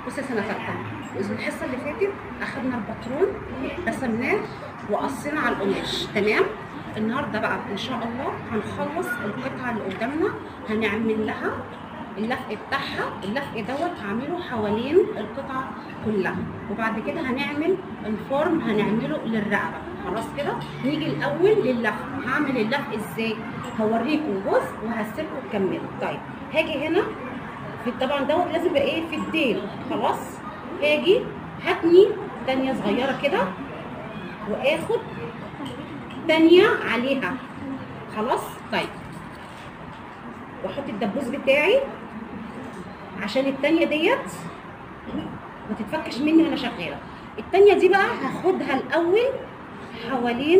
بصي يا سنه ثالثه الحصه اللي فاتت اخدنا الباترون رسمناه وقصينا على القماش تمام النهارده بقى ان شاء الله هنخلص القطعه اللي قدامنا هنعمل لها اللفق بتاعها اللفق دوت هعمله حوالين القطعه كلها وبعد كده هنعمل الفورم هنعمله للرقبه خلاص كده نيجي الاول لللفق هعمل اللفق ازاي هوريكم جزء وهسيبكم تكملوا طيب هاجي هنا في طبعا دوت لازم يبقى ايه في الديل خلاص هاجي هتني تانية صغيرة كده واخد تانية عليها خلاص طيب واحط الدبوس بتاعي عشان التانية ديت ما تتفكش مني وانا شغالة التانية دي بقى هاخدها الاول حوالين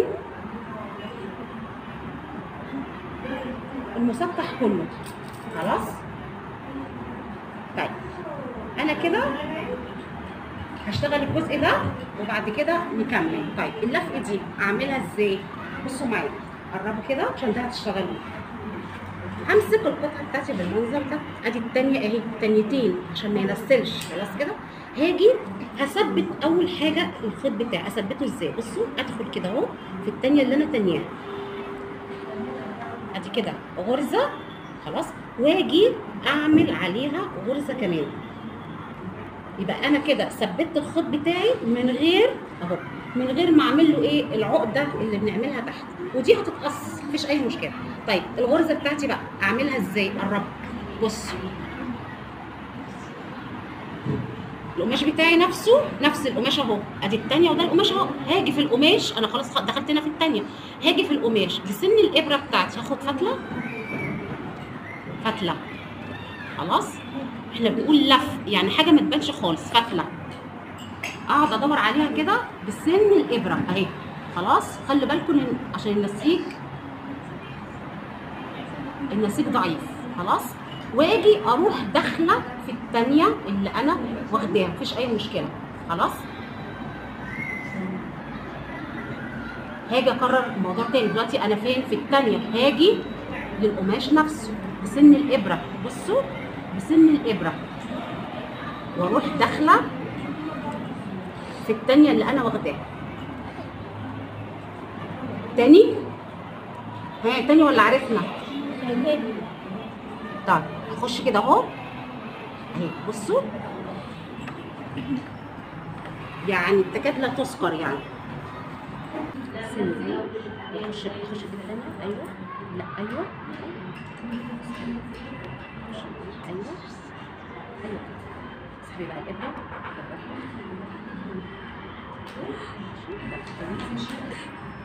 المسطح كله خلاص طيب انا كده هشتغل الجزء ده وبعد كده نكمل طيب اللفه دي اعملها ازاي بصوا معايا قربوا كده عشان ده هتشتغلوا همسك القطعه بتاعتي بالمنظر ده ادي التانية اهي تانيتين عشان ما ينسلش خلاص كده هاجي هثبت اول حاجه الخيط بتاعي اثبته ازاي بصوا ادخل كده اهو في التانية اللي انا تانياها ادي كده غرزه خلاص واجي اعمل عليها غرزه كمان يبقى انا كده ثبت الخيط بتاعي من غير اهو من غير ما اعمل له ايه العقده اللي بنعملها تحت ودي هتتقص مفيش اي مشكله طيب الغرزه بتاعتي بقى اعملها ازاي قرب بص القماش بتاعي نفسه نفس القماش اهو ادي الثانيه وده القماش اهو هاجي في القماش انا خلاص دخلت هنا في الثانيه هاجي في القماش بسن الابره بتاعتي هاخد فتله فتله خلاص احنا بنقول لف يعني حاجه ما تبانش خالص فتله اقعد ادور عليها كده بسن الابره اهي خلاص خلي بالكم عشان النسيج النسيج ضعيف خلاص واجي اروح داخله في الثانيه اللي انا واخداها مفيش اي مشكله خلاص هاجي اكرر الموضوع تاني دلوقتي انا فين في الثانيه هاجي للقماش نفسه بسن الابره بصوا بسن الابره واروح داخله في الثانيه اللي انا واخداها تاني ها تاني ولا عرفنا طيب اخش كده اهو اهي بصوا يعني تكاد لا تذكر يعني سن دي اخش اخش كده تاني ايوه لا ايوه ايوه ايوه اسحبي بقى الابره